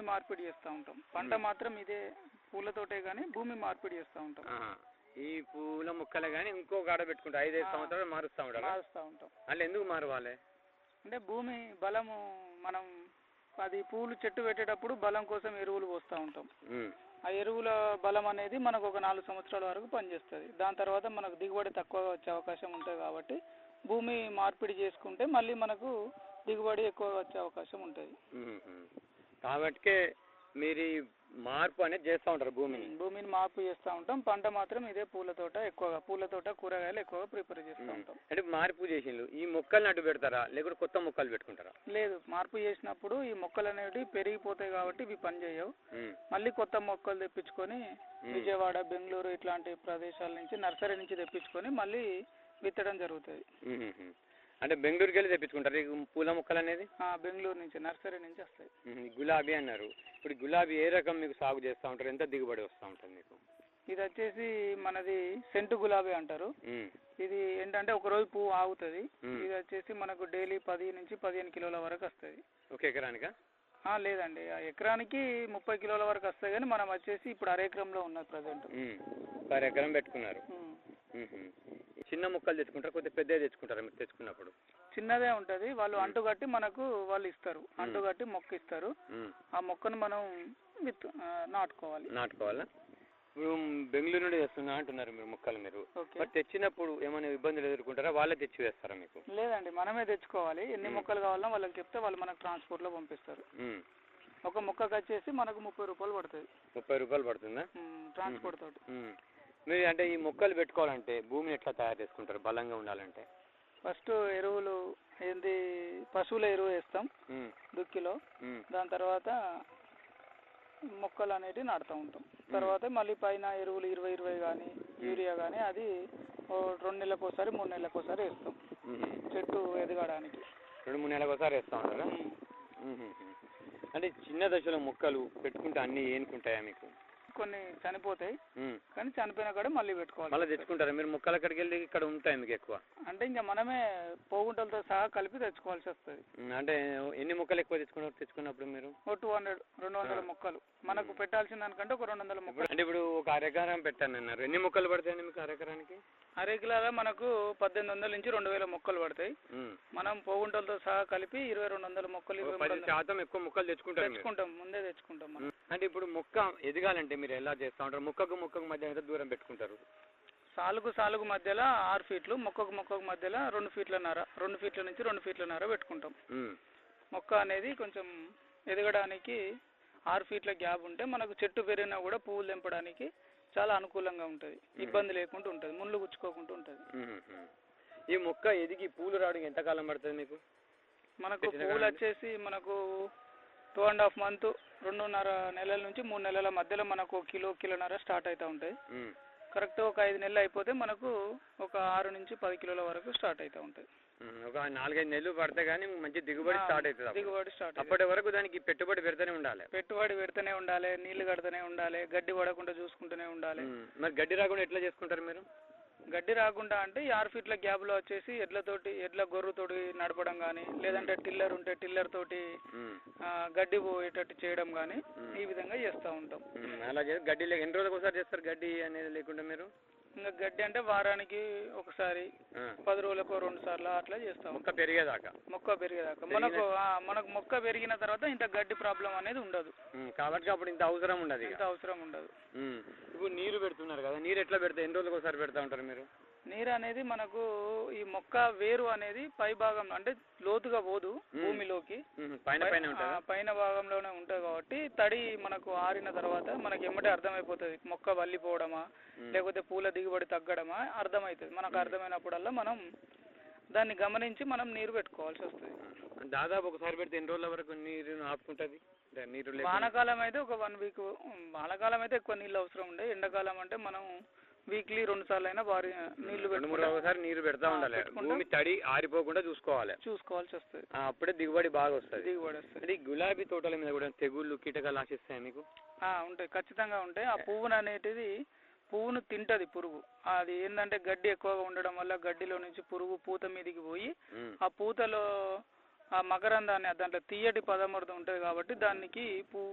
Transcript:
మార్పిడి చేస్తూ ఉంటాం పంట మాత్రం ఇదే పూలతోటే కానీ భూమి మార్పిడి చేస్తూ ఉంటాం ఆహా. ఈ పూల మొక్కలే కానీ ఇంకో కాడ పెట్టుకుంటారు ఐదైదు ఆ. సంవత్సరాలు మారుస్తూ ఉంటారు మారుస్తూ ఉంటాం వాళ్ళు ఎందుకు మారవాలి అంటే భూమి బలము మనం అది పూలు చెట్టు పెట్టేటప్పుడు బలం కోసం ఎరువులు పోస్తూ ఉంటాం ఉమ్. ఆ ఎరువుల బలం అనేది మనకు ఒక నాలుగు సంవత్సరాల వరకు పనిచేస్తుంది దాని తర్వాత మనకు దిగుబడి తక్కువ వచ్చే అవకాశం ఉంటుంది కాబట్టి భూమి మార్పిడి చేసుకుంటే మళ్ళీ మనకు దిగుబడి ఎక్కువ వచ్చే అవకాశం ఉంటుంది ఉమ్, ఉమ్. కాబట్టికే మీరు ఈ మార్పు అనేది చేస్తూ ఉంటారు భూమిని భూమిని మార్పు చేస్తూ ఉంటాం పంట మాత్రం ఇదే పూల తోట ఎక్కువగా పూల తోట కూరగాయలు ఎక్కువగా ప్రిపేర్ చేస్తూ ఉమ్. ఉంటాం అంటే మార్పు చేసిండ్రు ఈ మొక్కల్ని అడ్డు పెడతారా లేకుంటే కొత్త మొక్కలు పెట్టుకుంటారా లేదు మార్పు చేసినప్పుడు ఈ మొక్కలు అనేవి పెరిగిపోతాయి కాబట్టి ఇవి పనిచేయవు ఉమ్. మళ్ళీ కొత్త మొక్కలు తెప్పించుకొని విజయవాడ బెంగళూరు ఇట్లాంటి ప్రదేశాల నుంచి నర్సరీ నుంచి తెప్పించుకొని మళ్ళీ విత్తడం జరుగుతుంది ఉమ్, ఉమ్. అంటే బెంగళూరుకి వెళ్ళి తెప్పించుకుంటారు ఈ పూల మొక్కలు అనేది ఆ, బెంగళూరు నుంచి నర్సరీ నుంచి వస్తాయి ఉమ్, ఈ గులాబీ అన్నారు ఇప్పుడు ఈ గులాబీ ఏ రకం మీకు సాగు చేస్తూ ఉంటారు ఎంత దిగుబడి వస్తూ ఉంటుంది మీకు ఇది వచ్చేసి మనది సెంటు గులాబీ అంటారు ఉమ్. ఇది ఏంటంటే ఒక రోజు పువ్వు ఆగుతుంది మ్మ్. ఇది వచ్చేసి మనకు డైలీ పది నుంచి పదిహేను కిలోల వరకు వస్తుంది ఒక ఎకరానికా ఆ, లేదండి ఆ ఎకరానికి ముప్పై కిలోల వరకు వస్తాయి కానీ మనం వచ్చేసి ఇప్పుడు అర ఎకరంలో ఉన్నది ప్రజెంట్ ఉమ్. పర్ ఎకరం పెట్టుకున్నారు ఉహుం. ఈ చిన్న మొక్కలు తెచ్చుకుంటారు కొద్దిగా పెద్దవి తెచ్చుకుంటారు మీరు తెచ్చుకున్నప్పుడు చిన్నదే ఉంటుంది వాళ్ళు అంటుకట్టి మనకు వాళ్ళు ఇస్తారు అంటుకట్టి మొక్క ఇస్తారు ఉమ్. ఆ మొక్కను మనం విత్ ఆ, నాటుకోవాలి నాటుకోవాలా ఇప్పుడు బెంగళూరు నుండి తెస్తున్నా అంటున్నారు మీరు మొక్కలు మీరు ఓకే మరి తెచ్చినప్పుడు ఏమైనా ఇబ్బందులు ఎదుర్కొంటారా వాళ్ళే తెచ్చి వేస్తారా మీకు లేదండి మనమే తెచ్చుకోవాలి ఎన్ని మ్మ్. మొక్కలు కావాలన్నా వాళ్ళకి చెప్తే వాళ్ళు మనకు ట్రాన్స్పోర్ట్లో పంపిస్తారు ఉమ్. ఒక మొక్కకు వచ్చేసి మనకు ముప్పై రూపాయలు పడుతుంది ముప్పై రూపాయలు పడుతుందా మ్మ్, ట్రాన్స్పోర్ట్ తోటి ఉమ్. మీరు అంటే ఈ మొక్కలు పెట్టుకోవాలంటే భూమిని ఎట్లా తయారు చేసుకుంటారు బలంగా ఉండాలంటే ఫస్ట్ ఎరువులు ఏంది పశువుల ఎరువు వేస్తాం ఉమ్. దుక్కిలో ఉమ్. దాని తర్వాత మొక్కలు అనేటివి నాటుతూ ఉంటాం తర్వాత మళ్ళీ పైన ఎరువులు ఇరవై ఇరవై కానీ యూరియా కానీ అది ఓ రెండు నెలలకు ఒకసారి మూడు నెలలకు ఒకసారి వేస్తాం ఉమ్. చెట్టు ఎదగడానికి రెండు మూడు నెలలకు ఒకసారి వేస్తా ఉంటారా ఉహుం. అంటే చిన్న దశలో మొక్కలు పెట్టుకుంటే అన్నీ ఏనుకుంటాయా మీకు కొన్ని చనిపోతాయి ఉమ్. కానీ చనిపోయిన కాడ మళ్ళీ పెట్టుకోవాలి మళ్ళీ తెచ్చుకుంటారా మీరు మొక్కలు అక్కడికి వెళ్ళి ఇక్కడ ఉంటాయి మీకు ఎక్కువ అంటే ఇంకా మనమే పోగుంటలతో సహా కలిపి తెచ్చుకోవాల్సి వస్తుంది ఉమ్, అంటే ఎన్ని మొక్కలు ఎక్కువ తెచ్చుకున్నారు తెచ్చుకున్నప్పుడు మీరు ఓ టూ హండ్రెడ్ రెండు వందల ఆ. మొక్కలు మనకు పెట్టాల్సిన దానికంటే ఒక రెండు వందల ఇప్పుడు మొక్కలు అంటే ఇప్పుడు ఒక అరెకరం పెట్టాను అన్నారు ఎన్ని మొక్కలు పడతాయండి మీకు అరెకరానికి అరకిలాగా మనకు పద్దెనిమిది వందల నుంచి రెండు వేల మొక్కలు పడతాయి ఉమ్. మనం పోగుంటలతో సహా కలిపి ఇరవై రెండు వందల మొక్కలు ఒక ఇరవై మూడు పది వందల శాతం ఎక్కువ మొక్కలు తెచ్చుకుంటారు మీరు. తెచ్చుకుంటాం ముందే తెచ్చుకుంటాం మనం ఉమ్. అంటే ఇప్పుడు మొక్క ఎదగాలంటే మీరు ఎలా చేస్తా ఉంటారు మొక్కకు మొక్కకు మధ్య ఎంత దూరం పెట్టుకుంటారు సాలుగు సాలుగు మధ్యలో ఆరు ఫీట్లు మొక్కకు మొక్కకు మధ్యలో రెండు ఫీట్ల నర రెండు ఫీట్ల నుంచి రెండు ఫీట్ల నర పెట్టుకుంటాం ఉమ్. మొక్క అనేది కొంచెం ఎదగడానికి ఆరు ఫీట్ల గ్యాప్ ఉంటే మనకు చెట్టు పెరిగినా కూడా పువ్వులు తెంపడానికి చాలా అనుకూలంగా ఉంటుంది ఇబ్బంది లేకుండా ఉంటుంది ముళ్ళు గుచ్చుకోకుండా ఉంటుంది ఉమ్, ఉమ్. ఈ మొక్క ఎదిగి పూలు రావడానికి ఎంత కాలం పడుతుంది మీకు మనకు పెట్టిన పువ్వులు కాడ వచ్చేసి మనకు టూ అండ్ హాఫ్ మంత్ రెండున్నర నెలల నుంచి మూడు నెలల మధ్యలో మనకు ఒక కిలో కిలోన్నర స్టార్ట్ అవుతూ ఉంటాయి ఉమ్. కరెక్ట్ ఒక ఐదు నెలలు అయిపోతే మనకు ఒక ఆరు నుంచి పది కిలోల వరకు స్టార్ట్ అవుతూ ఉంటాయి ఉమ్, ఒక నాలుగైదు నెలలు పడితే కానీ మంచి దిగుబడి ఆ, స్టార్ట్ అవుతుంది అప్పుడు. దిగుబడి స్టార్ట్ అప్పటి వరకు దానికి పెట్టుబడి పెడితేనే ఉండాలి పెట్టుబడి పెడితేనే ఉండాలి నీళ్లు కడుతూనే ఉండాలి గడ్డి పడకుండా చూసుకుంటూనే ఉండాలి ఉమ్, మరి గడ్డి రాకుండా ఎట్లా చేసుకుంటారు మీరు గడ్డి రాకుండా అంటే ఈ ఆరు ఫీట్ల గ్యాప్లో వచ్చేసి ఎడ్లతోటి ఎడ్ల గొర్రుతోటి నడపడం కానీ లేదంటే టిల్లర్ ఉంటే టిల్లర్ తోటి ఉమ్, ఆ, గడ్డి పోయేటట్టు చేయడం కానీ మ్మ్. ఈ విధంగా చేస్తూ ఉంటాం ఉమ్, అలా చేసి గడ్డి లేక ఎన్ని రోజులకు ఒకసారి చేస్తారు గడ్డి అనేది లేకుండా మీరు ఇంకా గడ్డి అంటే వారానికి ఒకసారి ఆ, పది రోజులకు రెండు సార్లు అట్లా చేస్తాం మొక్క పెరిగేదాకా మొక్క పెరిగేదాకా మనకు ఆ, మనకు మొక్క పెరిగిన తర్వాత ఇంత గడ్డి ప్రాబ్లం అనేది ఉండదు ఉమ్, కాబట్టి అప్పుడు ఇంత అవసరం ఉండదు ఇక ఇంత అవసరం ఉండదు ఉమ్, ఇప్పుడు నీరు పెడుతున్నారు కదా నీరు ఎట్లా పెడతా ఎన్ని రోజులకు ఒకసారి పెడతా ఉంటారు మీరు నీరు అనేది మనకు ఈ మొక్క వేరు అనేది పై భాగం అంటే లోతుగా పోదు మ్మ్. భూమిలోకి ఉమ్, పైన పైన ఆ, ఉంటుందా పైన భాగంలోనే ఉంటుంది కాబట్టి తడి మనకు ఆరిన తర్వాత మనకి ఎమ్మటే అర్థమైపోతుంది మొక్క వల్లిపోవడమా ఉమ్, లేకపోతే పూల దిగుబడి తగ్గడమా అర్థమవుతుంది మనకు అర్థమైనప్పుడల్లా మనం దాన్ని గమనించి మనం నీరు పెట్టుకోవాల్సి వస్తుంది ఉమ్, దాదాపు ఒకసారి పెడితే ఎన్ని రోజుల వరకు నీరు ఆపుకుంటుంది అంటే నీరు లేకుండా వానాకాలం అయితే ఒక వన్ వీక్ వానాకాలం అయితే ఎక్కువ నీళ్ళు అవసరం ఉండే ఎండాకాలం అంటే మనం వీక్లీ రెండు సార్లు అయినా భారీ నీళ్లు రెండు మూడు పెట్టుకుంటాం ఒకసారి నీరు పెడతా ఆ, ఉండాలి పెట్టుకుంటాం. భూమి తడి ఆరిపోకుండా చూసుకోవాలి చూసుకోవాల్సి వస్తుంది ఆ, అప్పుడే దిగుబడి బాగా వస్తుంది దిగుబడి వస్తుంది అంటే ఈ గులాబీ తోటల మీద కూడా తెగుళ్ళు కీటకాలు ఆశిస్తాయి మీకు ఆ, ఉంటాయి ఖచ్చితంగా ఉంటాయి ఆ పువ్వును అనేటిది పువ్వును తింటది పురుగు అది ఏంటంటే గడ్డి ఎక్కువగా ఉండడం వల్ల గడ్డిలో నుంచి పురుగు పూత మీదకి పోయి ఉమ్, ఆ పూతలో ఆ మకరందాన్ని దాంట్లో తీయటి పదార్థం ఉంటుంది కాబట్టి దానికి పువ్వు